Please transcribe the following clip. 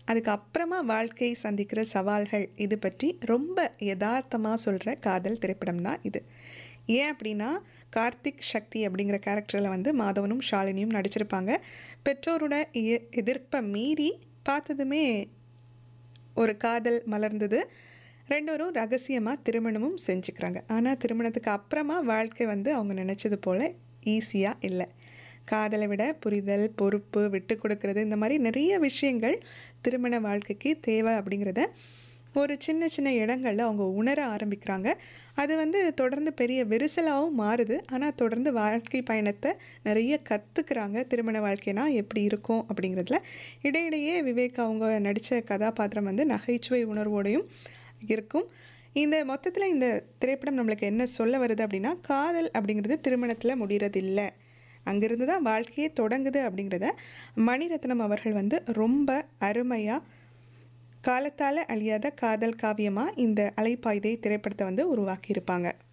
அதுக்கப்புறமா வாழ்க்கை சந்திக்கிற சவால்கள் இது பற்றி ரொம்ப யதார்த்தமாக சொல்கிற காதல் திரைப்படம் தான் இது ஏன் அப்படின்னா கார்த்திக் சக்தி அப்படிங்கிற கேரக்டரில் வந்து மாதவனும் ஷாலினியும் நடிச்சிருப்பாங்க பெற்றோரோட எ- எதிர்ப்பை மீறி பார்த்ததுமே ஒரு காதல் மலர்ந்தது ரெண்டோரும் ரகசியமாக திருமணமும் செஞ்சுக்கிறாங்க ஆனால் திருமணத்துக்கு அப்புறமா வாழ்க்கை வந்து அவங்க நினச்சது போல் ஈஸியாக இல்லை காதலை விட புரிதல் பொறுப்பு விட்டு கொடுக்கறது இந்த மாதிரி நிறைய விஷயங்கள் திருமண வாழ்க்கைக்கு தேவை அப்படிங்கிறத ஒரு சின்ன சின்ன இடங்களில் அவங்க உணர ஆரம்பிக்கிறாங்க அது வந்து தொடர்ந்து பெரிய விரிசலாகவும் மாறுது ஆனால் தொடர்ந்து வாழ்க்கை பயணத்தை நிறைய கற்றுக்குறாங்க திருமண வாழ்க்கைனா எப்படி இருக்கும் அப்படிங்கிறதுல இடையிடையே விவேக் அவங்க நடித்த கதாபாத்திரம் வந்து நகைச்சுவை உணர்வோடையும் இருக்கும் இந்த மொத்தத்தில் இந்த திரைப்படம் நம்மளுக்கு என்ன சொல்ல வருது அப்படின்னா காதல் அப்படிங்கிறது திருமணத்தில் முடிகிறதில்லை அங்கிருந்து தான் வாழ்க்கையே தொடங்குது அப்படிங்கிறத மணிரத்னம் அவர்கள் வந்து ரொம்ப அருமையாக காலத்தால் அழியாத காதல் காவியமாக இந்த அலைப்பாய்தை திரைப்படத்தை வந்து உருவாக்கியிருப்பாங்க